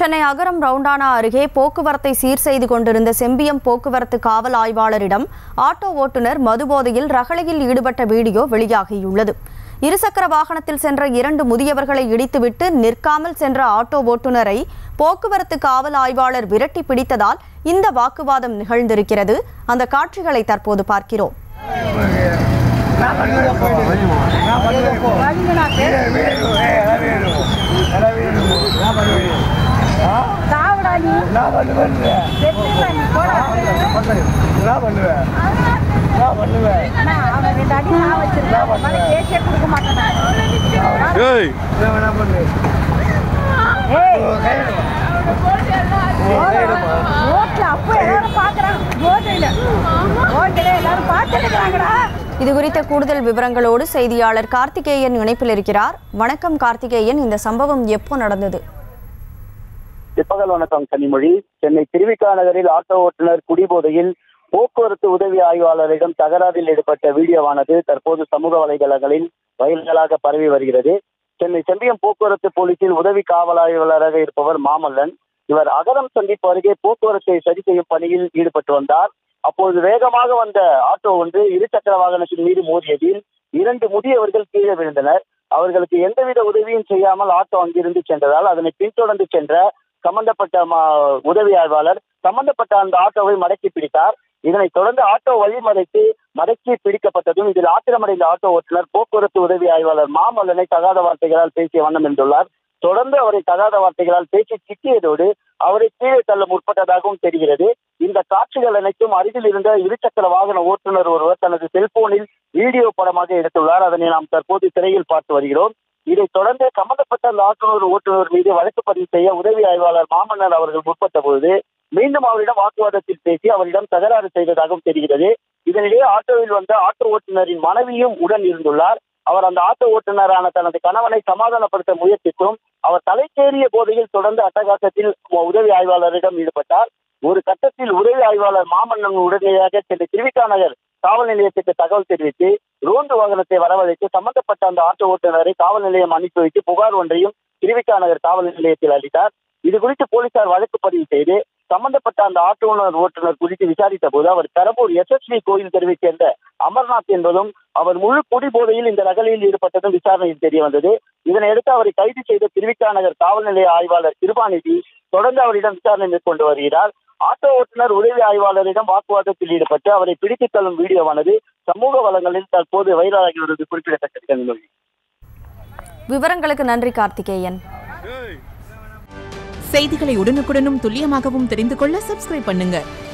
சென்னை அகரம் ரவுண்டானா அருகே போக்குவரத்தை சீர் செய்து கொண்டிருந்த செம்பியம் போக்குவரத்து காவல் ஆய்வாளரிடம் ஆட்டோ ஓட்டுநர் மதுபோதையில் ரகளையில் ஈடுபட்ட வீடியோ வெளியாகியுள்ளது இருசக்கர வாகனத்தில் சென்ற இரண்டு முதியவர்களை இடித்துவிட்டு நிற்காமல் சென்ற ஆட்டோ ஓட்டுநரை போக்குவரத்து காவல் ஆய்வாளர் விரட்டி பிடித்ததால் இந்த வாக்குவாதம் நிகழ்ந்திருக்கிறது அந்த காட்சிகளை தற்போது பார்க்கிறோம் சாவுடா நீ செத்துடா நீ போடா அண்ணா, அவன் ரெண்டு அடி நான் வச்சிருக்கேன் அவன் மேல கேஸே கொடுக்க மாட்டேன் நான். ஏய் ஏய் ரோட்ல அப்போ எல்லாரும் பாக்குறாங்க ரோட்ல ரோட்ல எல்லாரும் பார்த்துட்டு இருக்காங்கடா இது குறித்த கூடுதல் விவரங்களோடு செய்தியாளர் கார்த்திகேயன் இணைப்பில் இருக்கிறார் வணக்கம் கார்த்திகேயன் இந்த சம்பவம் எப்போ நடந்தது பிற்பகல் வணக்கம் கனிமொழி சென்னை திருவிக்கா நகரில் ஆட்டோ ஓட்டுநர் குடிபோதையில் போக்குவரத்து உதவி ஆய்வாளரிடம் தகராறில் ஈடுபட்ட வீடியோவானது தற்போது சமூக வலைதளங்களில் வைரலாக பரவி வருகிறது சென்னை செம்பியம் போக்குவரத்து போலீசில் உதவி காவல் ஆய்வாளராக இருப்பவர் மாமல்லன் இவர் அகரம் சந்திப்பு அருகே போக்குவரத்தை சரி செய்யும் பணியில் ஈடுபட்டு வந்தார் அப்போது வேகமாக வந்த ஆட்டோ ஒன்று இருசக்கர வாகனத்தின் மீது மோதியதில் இரண்டு முதியவர்கள் கீழே விழுந்தனர் அவர்களுக்கு எந்தவித உதவியும் செய்யாமல் ஆட்டோ அங்கிருந்து சென்றதால் அதனை பின்தொடர்ந்து சென்ற சம்பந்தப்பட்ட ம- உதவி ஆய்வாளர் சம்பந்தப்பட்ட அந்த ஆட்டோவை மடக்கி பிடித்தார் இதனைத் தொடர்ந்து ஆட்டோ வழிமறைத்து மடக்கி பிடிக்கப்பட்டதும் இதில் ஆத்திரமடைந்த ஆட்டோ ஓட்டுநர் போக்குவரத்து உதவி ஆய்வாளர் மாமல்லனை தகாத வார்த்தைகளால் பேசிய வண்ணம் என்றுள்ளார் தொடர்ந்து அவரை தகாத வார்த்தைகளால் பேசி திட்டியதோடு அவரை கீழே தள்ள முற்பட்டதாகவும் தெரிகிறது இந்த காட்சிகள் அனைத்தும் அருகில் இருந்த இருசக்கர வாகன ஓட்டுநர் ஒருவர் தனது செல்போனில் வீடியோ படமாக எடுத்துள்ளார் அதனை நாம் தற்போது திரையில் பார்த்து வருகிறோம் இதைத் தொடர்ந்து சம்பந்தப்பட்ட அந்த ஆட்டோனர் ஓட்டுநர் மீது வழக்கு பதிவு செய்ய உதவி ஆய்வாளர் மாமன்னர் அவர்கள் முற்பட்ட பொழுது மீண்டும் அவரிடம் வாக்குவாதத்தில் பேசி அவரிடம் தகராறு செய்ததாகவும் தெரிகிறது இதனிடையே ஆட்டோவில் வந்த ஆட்டோ ஓட்டுநரின் மனைவியும் உடன் இருந்துள்ளார் அவர் அந்த ஆட்டோ ஓட்டுநரான தனது கணவனை சமாதானப்படுத்த முயற்சித்தும் அவர் தலைக்கேறிய போதையில் தொடர்ந்து அட்டகாசத்தில் உதவி ஆய்வாளரிடம் ஈடுபட்டார் ஒரு கட்டத்தில் உதவி ஆய்வாளர் மாமன்னன் உடனடியாக சென்று திருவிக்கா நகர் காவல் நிலையத்துக்கு தகவல் தெரிவித்து ரோந்து வாகனத்தை வரவழைத்து சம்பந்தப்பட்ட அந்த ஆட்டோ ஓட்டுநரை காவல் நிலையம் அனுப்பி வைத்து புகார் ஒன்றையும் திருவிக்கா நகர் காவல் நிலையத்தில் அளித்தார் இது குறித்து போலீசார் வழக்கு பதிவு செய்து சம்பந்தப்பட்ட அந்த ஆட்டோனர் ஓட்டுநர் குறித்து விசாரித்த போது அவர் பெரம்பூர் எஸ்எஸ்வி கோயில் தெருவைச் சேர்ந்த அமர்நாத் என்பதும் அவர் முழு குடி போதையில் இந்த நகலில் ஈடுபட்டதும் விசாரணையில் தெரிய வந்தது இதனையடுத்து அவரை கைது செய்த திருவிக்கா நகர் காவல் நிலைய ஆய்வாளர் கிருபாநிதி தொடர்ந்து அவரிடம் விசாரணை மேற்கொண்டு வருகிறார் ஆட்டோ ஓட்டுநர் உதவி ஆய்வாளரிடம் வாக்குவாதத்தில் ஈடுபட்டு அவரை பிடித்துத் தள்ளும் வீடியோவானது சமூக வளங்களில் தற்போது வைரலாகி வருவது குறிப்பிடத்தக்கது கனிமொழி. விவரங்களுக்கு நன்றி கார்த்திகேயன் ஏய் செய்திகளை உடனுக்குடனும் துல்லியமாகவும் தெரிந்து கொள்ள சப்ஸ்கிரைப் பண்ணுங்க